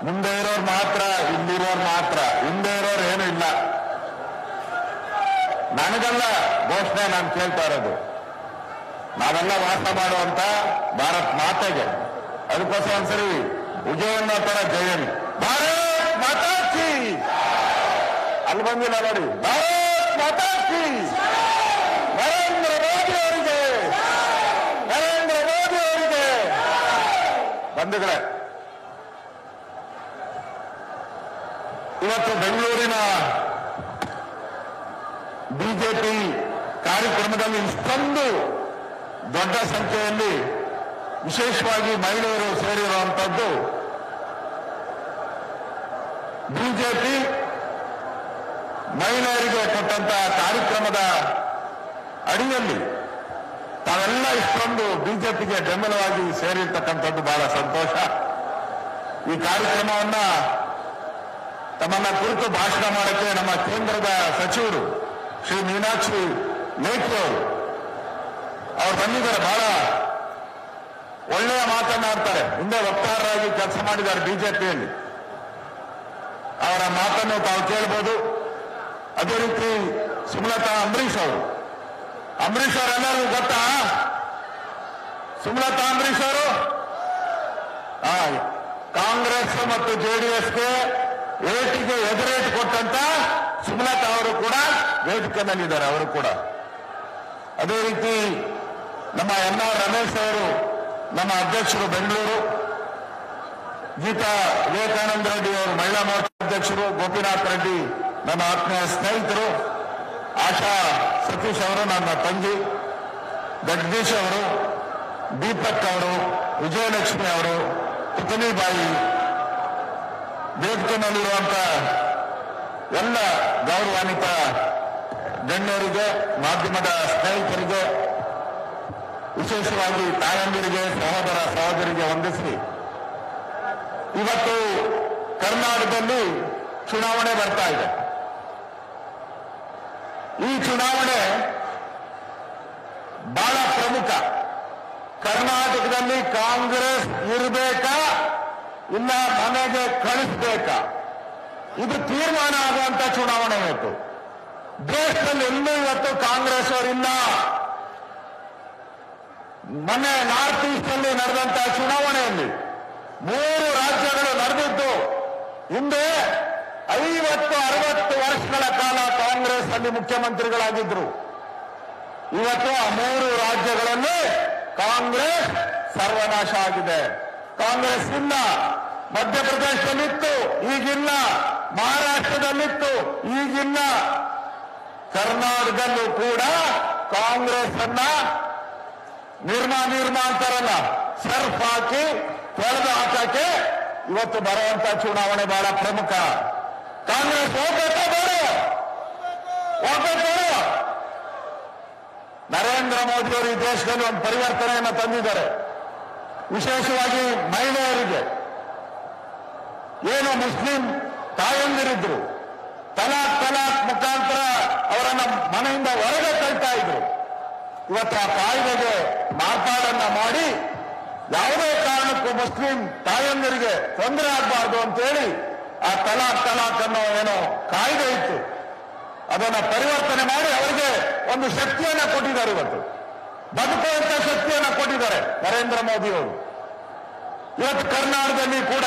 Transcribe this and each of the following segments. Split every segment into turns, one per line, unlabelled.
ಮುಂದೆ ಇರೋರು ಮಾತ್ರ ಇಲ್ಲಿರೋರು ಮಾತ್ರ ಹಿಂದೆ ಇರೋರು ಏನು ಇಲ್ಲ ನನಗಲ್ಲ ಘೋಷಣೆ ನಾನು ಕೇಳ್ತಾ ಇರೋದು ನಾವೆಲ್ಲ ವಾಸ ಮಾಡುವಂತ ಭಾರತ್ ಮಾತೆಗೆ ಅದಕ್ಕೋಸ್ಕರ ಒಂದ್ಸರಿ ವಿಜಯನ್ನ ತರ ಜಯನ್ ಭಾರತ್ ಮಾತಾಕಿ ಅಲ್ಲಿ ಬಂದಿಲ್ಲ ನೋಡಿ ಭಾರತ್ ಮಾತಾಕಿ ನರೇಂದ್ರ ಮೋದಿ ಅವರಿಗೆ ನರೇಂದ್ರ ಮೋದಿ ಅವರಿಗೆ ಬಂಧುಗಳೇ ಇವತ್ತು ಬೆಂಗಳೂರಿನ ಬಿಜೆಪಿ ಕಾರ್ಯಕ್ರಮದಲ್ಲಿ ಇಷ್ಟೊಂದು ದೊಡ್ಡ ಸಂಖ್ಯೆಯಲ್ಲಿ ವಿಶೇಷವಾಗಿ ಮಹಿಳೆಯರು ಸೇರಿರುವಂತದ್ದು ಬಿಜೆಪಿ ಮಹಿಳೆಯರಿಗೆ ಕೊಟ್ಟಂತಹ ಕಾರ್ಯಕ್ರಮದ ಅಡಿಯಲ್ಲಿ ತಾವೆಲ್ಲ ಇಷ್ಟೊಂದು ಬಿಜೆಪಿಗೆ ಬೆಂಬಲವಾಗಿ ಸೇರಿರ್ತಕ್ಕಂಥದ್ದು ಬಹಳ ಸಂತೋಷ ಈ ಕಾರ್ಯಕ್ರಮವನ್ನ ತಮ್ಮನ್ನ ಕುರಿತು ಭಾಷಣ ಮಾಡಕ್ಕೆ ನಮ್ಮ ಕೇಂದ್ರದ ಸಚಿವರು ಶ್ರೀ ಮೀನಾಕ್ಷಿ ಲೇಖಿ ಅವರು ಅವ್ರು ಬಂದಿದ್ದಾರೆ ಬಹಳ ಒಳ್ಳೆಯ ಮಾತನ್ನಾಡ್ತಾರೆ ಹಿಂದೆ ವಕ್ತಾರರಾಗಿ ಕೆಲಸ ಮಾಡಿದ್ದಾರೆ ಬಿಜೆಪಿಯಲ್ಲಿ ಅವರ ಮಾತನ್ನು ತಾವು ಕೇಳ್ಬೋದು ಅದೇ ರೀತಿ ಸುಮಲತಾ ಅಂಬರೀಷ್ ಅವರು ಅಂಬರೀಷ್ ಅವರೆಲ್ಲರಿಗೂ ಗೊತ್ತಾ ಸುಮಲತಾ ಅಂಬರೀಷ್ ಅವರು ಆ, ಕಾಂಗ್ರೆಸ್ ಮತ್ತು ಜೆಡಿಎಸ್ಗೆ ಏಟಿಗೆ ಎದುರೇಟ್ ಕೊಟ್ಟಂತ ಸುಮಲತಾ ಅವರು ಕೂಡ ವೇದಿಕೆಯಲ್ಲಿದ್ದಾರೆ ಅವರು ಕೂಡ ಅದೇ ರೀತಿ ನಮ್ಮ ಎನ್ ಆರ್ ರಮೇಶ್ ಅವರು ನಮ್ಮ ಅಧ್ಯಕ್ಷರು ಬೆಂಗಳೂರು ಗೀತಾ ವಿವೇಕಾನಂದ ರೆಡ್ಡಿ ಅವರು ಮಹಿಳಾ ಮೋರ್ಚಾ ಅಧ್ಯಕ್ಷರು ಗೋಪಿನಾಥ್ ರೆಡ್ಡಿ ನನ್ನ ಆತ್ಮೀಯ ಸ್ನೇಹಿತರು ಆಶಾ ಸತೀಶ್ ಅವರು ನನ್ನ ತಂಗಿ ಜಗದೀಶ್ ಅವರು ದೀಪಕ್ ಅವರು ವಿಜಯಲಕ್ಷ್ಮಿ ಅವರು ಪುತಲಿಬಾಯಿ ವೇದಿಕೆಯಲ್ಲಿರುವಂತ ಎಲ್ಲ ಗೌರವಾನ್ವಿತ ಗಣ್ಯರಿಗೆ ಮಾಧ್ಯಮದ ಸ್ನೇಹಿತರಿಗೆ ವಿಶೇಷವಾಗಿ ತಾಯಂದಿರಿಗೆ ಸಹೋದರ ಸಹೋದರಿಗೆ ವಂದಿಸಿ ಇವತ್ತು ಕರ್ನಾಟಕದಲ್ಲಿ ಚುನಾವಣೆ ಬರ್ತಾ ಇದೆ ಈ ಚುನಾವಣೆ ಬಹಳ ಪ್ರಮುಖ ಕರ್ನಾಟಕದಲ್ಲಿ ಕಾಂಗ್ರೆಸ್ ಇರಬೇಕಾ ಇಲ್ಲ ಮನೆಗೆ ಕಳಿಸ್ಬೇಕಾ ಇದು ತೀರ್ಮಾನ ಆಗುವಂತ ಚುನಾವಣೆ ಇವತ್ತು ದೇಶದಲ್ಲಿ ಎಲ್ಲೂ ಇವತ್ತು ಕಾಂಗ್ರೆಸ್ ಅವರಿಲ್ಲ ಮೊನ್ನೆ ನಾರ್ತ್ ಈಸ್ಟ್ ಅಲ್ಲಿ ನಡೆದಂತ ಚುನಾವಣೆಯಲ್ಲಿ ಮೂರು ರಾಜ್ಯಗಳು ನಡೆದಿದ್ದು ಹಿಂದೆ ಐವತ್ತು ಅರವತ್ತು ವರ್ಷಗಳ ಕಾಲ ಕಾಂಗ್ರೆಸ್ ಅಲ್ಲಿ ಮುಖ್ಯಮಂತ್ರಿಗಳಾಗಿದ್ರು ಇವತ್ತು ಆ ಮೂರು ರಾಜ್ಯಗಳಲ್ಲಿ ಕಾಂಗ್ರೆಸ್ ಸರ್ವನಾಶ ಆಗಿದೆ ಕಾಂಗ್ರೆಸ್ ಇಲ್ಲ ಮಧ್ಯಪ್ರದೇಶದಲ್ಲಿತ್ತು ಈಗಿಲ್ಲ ಮಹಾರಾಷ್ಟ್ರದಲ್ಲಿತ್ತು ಈಗಿಲ್ಲ ಕರ್ನಾಟಕದಲ್ಲೂ ಕೂಡ ಕಾಂಗ್ರೆಸ್ ಅನ್ನ ನಿರ್ಮಾ ನಿರ್ಮಾ ಅಂತಾರಲ್ಲ ಸರ್ಫ್ ಹಾಕಿ ತೊಳೆದು ಹಾಕಕ್ಕೆ ಇವತ್ತು ಬರುವಂತ ಚುನಾವಣೆ ಬಹಳ ಪ್ರಮುಖ ಕಾಂಗ್ರೆಸ್ ಹೋಗ್ಬೇಕಾ ಬೇಡ ಹೋಗ್ಬೇಕು ಬೇಡ? ನರೇಂದ್ರ ಮೋದಿ ಅವರು ಈ ದೇಶದಲ್ಲಿ ಒಂದು ಪರಿವರ್ತನೆಯನ್ನು ತಂದಿದ್ದಾರೆ ವಿಶೇಷವಾಗಿ ಮಹಿಳೆಯರಿಗೆ ಏನು ಮುಸ್ಲಿಂ ತಾಯಂದಿರಿದ್ರು ತಲಾಕ್ ತಲಾಕ್ ಮುಖಾಂತರ ಅವರನ್ನ ಮನೆಯಿಂದ ಹೊರಗೆ ತಳ್ತಾ ಇದ್ರು ಇವತ್ತು ಆ ಕಾಯ್ದೆಗೆ ಮಾರ್ಪಾಡನ್ನ ಮಾಡಿ ಯಾವುದೇ ಕಾರಣಕ್ಕೂ ಮುಸ್ಲಿಂ ತಾಯಂದಿರಿಗೆ ತೊಂದರೆ ಆಗಬಾರ್ದು ಅಂತೇಳಿ ಆ ತಲಾಕ್ ತಲಾಕ್ ಅನ್ನೋ ಏನೋ ಕಾಯ್ದೆ ಇತ್ತು ಅದನ್ನ ಪರಿವರ್ತನೆ ಮಾಡಿ ಅವರಿಗೆ ಒಂದು ಶಕ್ತಿಯನ್ನ ಕೊಟ್ಟಿದ್ದಾರೆ ಇವತ್ತು ಬದುಕುವಂತ ಶಕ್ತಿಯನ್ನ ಕೊಟ್ಟಿದ್ದಾರೆ ನರೇಂದ್ರ ಮೋದಿ ಅವರು ಇವತ್ತು ಕರ್ನಾಟಕದಲ್ಲಿ ಕೂಡ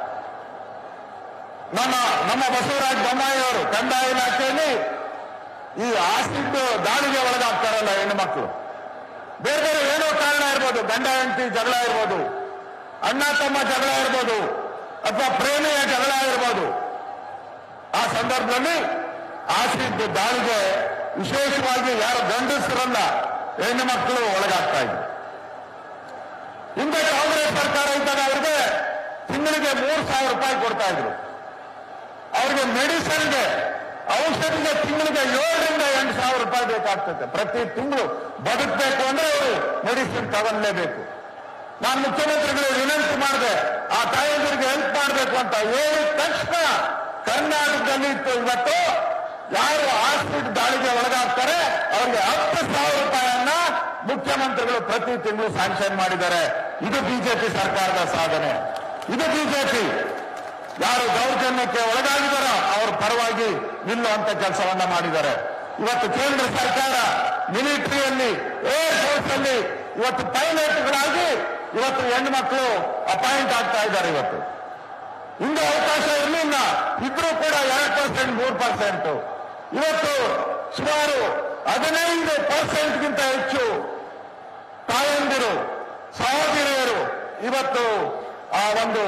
ನಮ್ಮ ನಮ್ಮ ಬಸವರಾಜ ಬೊಮ್ಮಾಯಿ ಅವರು ಕಂದಾಯ ಇಲಾಖೆಯಲ್ಲಿ ಈ ಆಸಿಡ್ ದಾಳಿಗೆ ಒಳಗಾಗ್ತಾರಲ್ಲ ಹೆಣ್ಣು ಮಕ್ಕಳು ಬೇರೆ ಬೇರೆ ಏನೋ ಕಾರಣ ಇರ್ಬೋದು ಗಂಡ ಹೆಂಡತಿ ಜಗಳ ಇರ್ಬೋದು ಅಣ್ಣ ತಮ್ಮ ಜಗಳ ಇರ್ಬೋದು ಅಥವಾ ಪ್ರೇಮಿಯ ಜಗಳ ಇರ್ಬೋದು ಆ ಸಂದರ್ಭದಲ್ಲಿ ಆಸಿಡ್ ದಾಳಿಗೆ ವಿಶೇಷವಾಗಿ ಯಾರು ಗಂಡಸರಲ್ಲ ಹೆಣ್ಣು ಮಕ್ಕಳು ಒಳಗಾಗ್ತಾ ಇದ್ರು ಹಿಂದೆ ಕಾಂಗ್ರೆಸ್ ಸರ್ಕಾರ ಇದ್ದಾಗ ಅವ್ರಿಗೆ ತಿಂಗಳಿಗೆ ಮೂರು ಸಾವಿರ ರೂಪಾಯಿ ಕೊಡ್ತಾ ಇದ್ರು ಅವ್ರಿಗೆ ಮೆಡಿಸಿನ್ಗೆ ಔಷಧಿಗೆ ತಿಂಗಳಿಗೆ ಏಳರಿಂದ ಎಂಟು ಸಾವಿರ ರೂಪಾಯಿ ಬೇಕಾಗ್ತದೆ ಪ್ರತಿ ತಿಂಗಳು ಬದುಕಬೇಕು ಅಂದ್ರೆ ಅವರು ಮೆಡಿಸಿನ್ ತಗೊಳ್ಳೇಬೇಕು ನಾನು ಮುಖ್ಯಮಂತ್ರಿಗಳು ವಿನಂತಿ ಮಾಡಿದೆ ಆ ತಾಯಂದಿರಿಗೆ ಹೆಲ್ಪ್ ಮಾಡಬೇಕು ಅಂತ ಹೇಳಿದ ತಕ್ಷಣ ಕರ್ನಾಟಕದಲ್ಲಿ ಇತ್ತು ಇವತ್ತು ಯಾರು ಆಸ್ಪಿಟ್ ದಾಳಿಗೆ ಒಳಗಾಗ್ತಾರೆ ಅವರಿಗೆ ಹತ್ತು ಸಾವಿರ ರೂಪಾಯಿಯನ್ನ ಮುಖ್ಯಮಂತ್ರಿಗಳು ಪ್ರತಿ ತಿಂಗಳು ಸ್ಯಾಂಕ್ಷನ್ ಮಾಡಿದ್ದಾರೆ ಇದು ಬಿಜೆಪಿ ಸರ್ಕಾರದ ಸಾಧನೆ ಇದು ಬಿಜೆಪಿ ಯಾರು ದೌರ್ಜನ್ಯಕ್ಕೆ ಒಳಗಾಗಿದಾರೋ ಅವ್ರ ಪರವಾಗಿ ನಿಲ್ಲುವಂತ ಕೆಲಸವನ್ನ ಮಾಡಿದ್ದಾರೆ ಇವತ್ತು ಕೇಂದ್ರ ಸರ್ಕಾರ ಮಿಲಿಟರಿಯಲ್ಲಿ ಏರ್ ಫೋರ್ಸ್ ಅಲ್ಲಿ ಇವತ್ತು ಪೈಲಟ್ಗಳಾಗಿ ಇವತ್ತು ಹೆಣ್ಣು ಮಕ್ಕಳು ಅಪಾಯಿಂಟ್ ಆಗ್ತಾ ಇದ್ದಾರೆ ಇವತ್ತು ಹಿಂದೆ ಅವಕಾಶ ಇರಲಿಲ್ಲ ಇದ್ರೂ ಕೂಡ ಎರಡು ಪರ್ಸೆಂಟ್ ಮೂರು ಪರ್ಸೆಂಟ್ ಇವತ್ತು ಸುಮಾರು ಹದಿನೈದು ಪರ್ಸೆಂಟ್ಗಿಂತ ಹೆಚ್ಚು ತಾಯಂದಿರು ಸಹೋದರಿಯರು ಇವತ್ತು ಆ ಒಂದು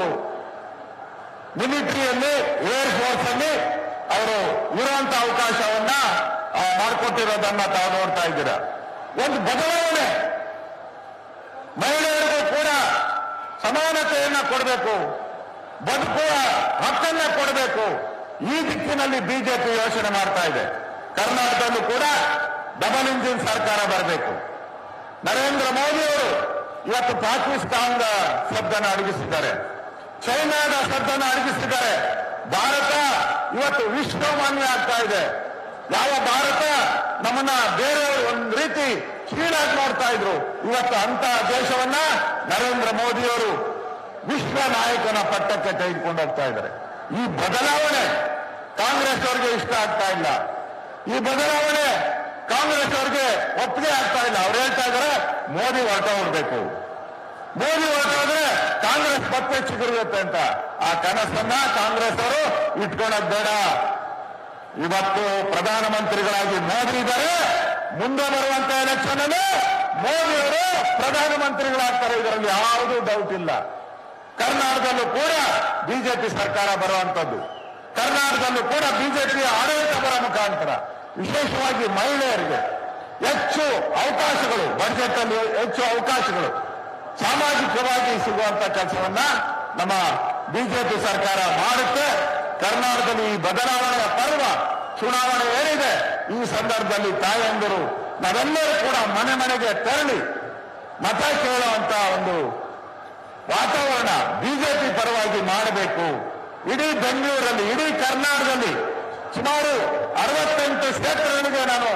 ಮಿಲಿಟರಿಯಲ್ಲಿ ಏರ್ ಫೋರ್ಸ್ ಅಲ್ಲಿ ಅವರು ಇರುವಂತ ಅವಕಾಶವನ್ನ ಆ, ಮಾಡಿಕೊಟ್ಟಿರೋದನ್ನ ತಾವು ನೋಡ್ತಾ ಇದ್ದೀರಾ ಒಂದು ಬದಲಾವಣೆ ಮಹಿಳೆಯರಿಗೂ ಕೂಡ ಸಮಾನತೆಯನ್ನ ಕೊಡಬೇಕು ಬದುಕುವ ಹಕ್ಕನ್ನ ಕೊಡಬೇಕು ಈ ದಿಕ್ಕಿನಲ್ಲಿ ಬಿಜೆಪಿ ಯೋಚನೆ ಮಾಡ್ತಾ ಇದೆ ಕರ್ನಾಟಕದಲ್ಲೂ ಕೂಡ ಡಬಲ್ ಇಂಜಿನ್ ಸರ್ಕಾರ ಬರಬೇಕು ನರೇಂದ್ರ ಮೋದಿ ಅವರು ಇವತ್ತು ಪಾಕಿಸ್ತಾನದ ಶಬ್ದನ ಅಡಗಿಸಿದ್ದಾರೆ ಚೈನಾದ ಶಬ್ದನ ಅಡಗಿಸಿದ್ದಾರೆ ಭಾರತ ಇವತ್ತು ವಿಶ್ವಮಾನ್ಯ ಆಗ್ತಾ ಇದೆ ಯಾವ ಭಾರತ ನಮ್ಮನ್ನ ಬೇರೆಯವರು ಒಂದು ರೀತಿ ಕೀಳಾಗಿ ನೋಡ್ತಾ ಇದ್ರು ಇವತ್ತು ಅಂತ ದೇಶವನ್ನ ನರೇಂದ್ರ ಮೋದಿಯವರು ವಿಶ್ವ ನಾಯಕನ ಪಟ್ಟಕ್ಕೆ ತೆಗೆದುಕೊಂಡು ಹೋಗ್ತಾ ಇದ್ದಾರೆ ಈ ಬದಲಾವಣೆ ಕಾಂಗ್ರೆಸ್ ಅವರಿಗೆ ಇಷ್ಟ ಆಗ್ತಾ ಇಲ್ಲ ಈ ಬದಲಾವಣೆ ಕಾಂಗ್ರೆಸ್ ಅವರಿಗೆ ಒಪ್ಪಿಗೆ ಆಗ್ತಾ ಇಲ್ಲ ಅವ್ರು ಹೇಳ್ತಾ ಇದ್ದಾರೆ ಮೋದಿ ಹೊರಟೋಗ್ಬೇಕು ಮೋದಿ ಹೊರಟೋದ್ರೆ ಕಾಂಗ್ರೆಸ್ ಮತ್ತೆ ಚಿಗುರುತ್ತೆ ಅಂತ ಆ ಕನಸನ್ನ ಕಾಂಗ್ರೆಸ್ ಅವರು ಇಟ್ಕೊಳ್ಳೋದು ಬೇಡ ಇವತ್ತು ಪ್ರಧಾನಮಂತ್ರಿಗಳಾಗಿ ಮೋದಿ ಇದ್ದಾರೆ ಮುಂದೆ ಬರುವಂತ ಎಲೆಕ್ಷನ್ ಅಲ್ಲಿ ಮೋದಿ ಅವರು ಪ್ರಧಾನಮಂತ್ರಿಗಳಾಗ್ತಾರೆ ಇದರಲ್ಲಿ ಯಾವುದೂ ಡೌಟ್ ಇಲ್ಲ ಕರ್ನಾಟಕದಲ್ಲೂ ಕೂಡ ಬಿಜೆಪಿ ಸರ್ಕಾರ ಬರುವಂತದ್ದು ಕರ್ನಾಟಕದಲ್ಲೂ ಕೂಡ ಬಿಜೆಪಿ ಆಡಳಿತ ಬರೋ ಮುಖಾಂತರ ವಿಶೇಷವಾಗಿ ಮಹಿಳೆಯರಿಗೆ ಹೆಚ್ಚು ಅವಕಾಶಗಳು ಬಜೆಟ್ ಅಲ್ಲಿ ಹೆಚ್ಚು ಅವಕಾಶಗಳು ಸಾಮಾಜಿಕವಾಗಿ ಸಿಗುವಂತ ಕೆಲಸವನ್ನ ನಮ್ಮ ಬಿಜೆಪಿ ಸರ್ಕಾರ ಮಾಡುತ್ತೆ ಕರ್ನಾಟಕದಲ್ಲಿ ಈ ಬದಲಾವಣೆಯ ಪರ್ವ ಚುನಾವಣೆ ಏನಿದೆ ಈ ಸಂದರ್ಭದಲ್ಲಿ ತಾಯಂದಿರು ನಾವೆಲ್ಲರೂ ಕೂಡ ಮನೆ ಮನೆಗೆ ತೆರಳಿ ಮತ ಕೇಳುವಂತ ಒಂದು ವಾತಾವರಣ ಬಿಜೆಪಿ ಪರವಾಗಿ ಮಾಡಬೇಕು ಇಡೀ ಬೆಂಗಳೂರಲ್ಲಿ ಇಡೀ ಕರ್ನಾಟಕದಲ್ಲಿ ಸುಮಾರು ಅರವತ್ತೆಂಟು ಕ್ಷೇತ್ರಗಳಿಗೆ ನಾನು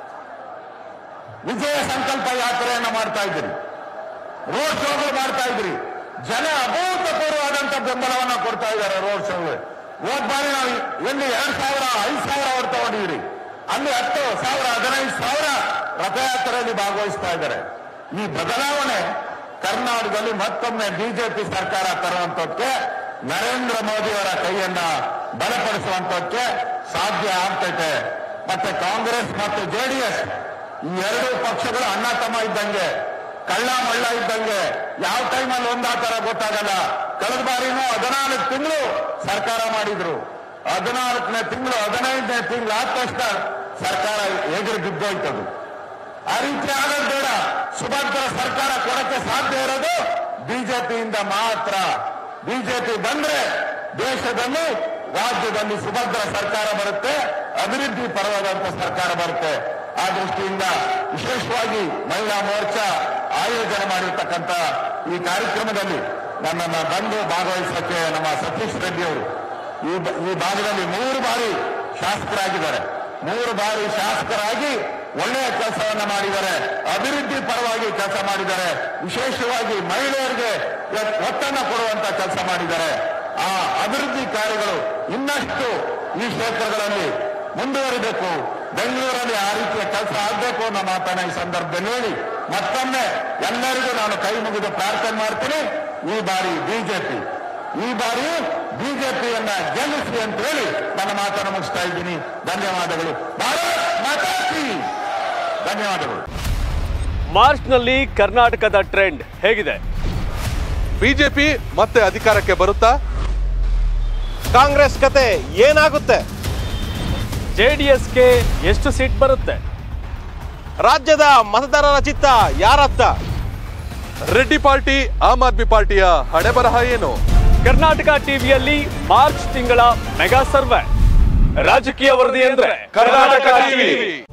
ವಿಜಯ ಸಂಕಲ್ಪ ಯಾತ್ರೆಯನ್ನು ಮಾಡ್ತಾ ಇದ್ದೀನಿ ರೋಡ್ ಶೋಗಳು ಮಾಡ್ತಾ ಇದ್ರಿ ಜನ ಅಭೂತಪೂರ್ವವಾದಂತ ಬೆಂಬಲವನ್ನ ಕೊಡ್ತಾ ಇದ್ದಾರೆ ರೋಡ್ ಶೋಗೆ ಹೋದ್ ಬಾರಿ ನಾವು ಎಲ್ಲಿ ಎರಡ್ ಸಾವಿರ ಐದು ಸಾವಿರ ಅವ್ರು ತಗೊಂಡಿದ್ರಿ ಅಲ್ಲಿ ಹತ್ತು ಸಾವಿರ ಹದಿನೈದು ಸಾವಿರ ರಥಯಾತ್ರೆಯಲ್ಲಿ ಭಾಗವಹಿಸ್ತಾ ಇದ್ದಾರೆ ಈ ಬದಲಾವಣೆ ಕರ್ನಾಟಕದಲ್ಲಿ ಮತ್ತೊಮ್ಮೆ ಬಿಜೆಪಿ ಸರ್ಕಾರ ತರುವಂತಕ್ಕೆ ನರೇಂದ್ರ ಮೋದಿಯವರ ಕೈಯನ್ನ ಬಲಪಡಿಸುವಂತಕ್ಕೆ ಸಾಧ್ಯ ಆಗ್ತೈತೆ ಮತ್ತೆ ಕಾಂಗ್ರೆಸ್ ಮತ್ತು ಜೆಡಿಎಸ್ ಈ ಎರಡು ಪಕ್ಷಗಳು ಅಣ್ಣ ತಮ್ಮ ಇದ್ದಂಗೆ ಕಳ್ಳ ಮಳ್ಳ ಇದ್ದಂಗೆ ಯಾವ ಟೈಮಲ್ಲಿ ಒಂದಾತರ ಗೊತ್ತಾಗಲ್ಲ ಕಳೆದ ಬಾರಿನೂ ಹದಿನಾಲ್ಕು ತಿಂಗಳು ಸರ್ಕಾರ ಮಾಡಿದ್ರು ಹದಿನಾಲ್ಕನೇ ತಿಂಗಳು ಹದಿನೈದನೇ ತಿಂಗಳು ಆದ ತಕ್ಷಣ ಸರ್ಕಾರ ಎದುರು ಬಿದ್ದೋಯ್ತದು ಆ ರೀತಿ ಆಗೋದು ಬೇಡ ಸುಭದ್ರ ಸರ್ಕಾರ ಕೊಡಕ್ಕೆ ಸಾಧ್ಯ ಇರೋದು ಬಿಜೆಪಿಯಿಂದ ಮಾತ್ರ ಬಿಜೆಪಿ ಬಂದ್ರೆ ದೇಶದಲ್ಲಿ ರಾಜ್ಯದಲ್ಲಿ ಸುಭದ್ರ ಸರ್ಕಾರ ಬರುತ್ತೆ ಅಭಿವೃದ್ಧಿ ಪರವಾದಂತ ಸರ್ಕಾರ ಬರುತ್ತೆ ಆ ದೃಷ್ಟಿಯಿಂದ ವಿಶೇಷವಾಗಿ ಮಹಿಳಾ ಮೋರ್ಚಾ ಆಯೋಜನೆ ಮಾಡಿರ್ತಕ್ಕಂಥ ಈ ಕಾರ್ಯಕ್ರಮದಲ್ಲಿ ನನ್ನನ್ನ ಬಂದು ಭಾಗವಹಿಸಕ್ಕೆ ನಮ್ಮ ಸತೀಶ್ ರೆಡ್ಡಿ ಅವರು ಈ ಬ- ಈ ಭಾಗದಲ್ಲಿ ಮೂರು ಬಾರಿ ಶಾಸಕರಾಗಿದ್ದಾರೆ ಮೂರು ಬಾರಿ ಶಾಸಕರಾಗಿ ಒಳ್ಳೆಯ ಕೆಲಸವನ್ನ ಮಾಡಿದ್ದಾರೆ ಅಭಿವೃದ್ಧಿ ಪರವಾಗಿ ಕೆಲಸ ಮಾಡಿದ್ದಾರೆ ವಿಶೇಷವಾಗಿ ಮಹಿಳೆಯರಿಗೆ ಒ- ಒತ್ತನ್ನ ಕೊಡುವಂತ ಕೆಲಸ ಮಾಡಿದ್ದಾರೆ ಆ ಅಭಿವೃದ್ಧಿ ಕಾರ್ಯಗಳು ಇನ್ನಷ್ಟು ಈ ಕ್ಷೇತ್ರಗಳಲ್ಲಿ ಮುಂದುವರಿಬೇಕು ಬೆಂಗಳೂರಲ್ಲಿ ಆ ರೀತಿಯ ಕೆಲಸ ಆಗಬೇಕು ಅನ್ನೋ ಮಾತನ್ನ ಈ ಸಂದರ್ಭದಲ್ಲಿ ಹೇಳಿ ಮತ್ತೊಮ್ಮೆ ಎಲ್ಲರಿಗೂ ನಾನು ಕೈ ಮುಗಿದು ಪ್ರಾರ್ಥನೆ ಮಾಡ್ತೀನಿ ಈ ಬಾರಿ ಬಿಜೆಪಿ ಈ ಬಾರಿ ಬಿಜೆಪಿಯನ್ನ ಗೆಲ್ಲಿಸಿ ಅಂತ ಹೇಳಿ ನನ್ನ ಮಾತನ್ನು ಮುಗಿಸ್ತಾ ಇದ್ದೀನಿ ಧನ್ಯವಾದಗಳು ಭಾರತ್ ಮಾತಾ ಕೀ. ಧನ್ಯವಾದಗಳು
ಮಾರ್ಚ್ನಲ್ಲಿ ಕರ್ನಾಟಕದ ಟ್ರೆಂಡ್ ಹೇಗಿದೆ
ಬಿಜೆಪಿ ಮತ್ತೆ ಅಧಿಕಾರಕ್ಕೆ ಬರುತ್ತಾ
ಕಾಂಗ್ರೆಸ್ ಕತೆ ಏನಾಗುತ್ತೆ
ಜೆಡಿಎಸ್ಗೆ ಎಷ್ಟು ಸೀಟ್ ಬರುತ್ತೆ
ರಾಜ್ಯದ ಮತದಾರರ ಚಿತ್ತ ಯಾರತ್ತ
ರೆಡ್ಡಿ ಪಾರ್ಟಿ ಆಮ್ ಆದ್ಮಿ ಪಾರ್ಟಿಯ ಹಣೆ ಬರಹ ಏನು
ಕರ್ನಾಟಕ ಟಿವಿಯಲ್ಲಿ ಮಾರ್ಚ್ ತಿಂಗಳ ಮೆಗಾ ಸರ್ವೆ ರಾಜಕೀಯ ವರದಿ ಅಂದ್ರೆ
ಕರ್ನಾಟಕ ಟಿವಿ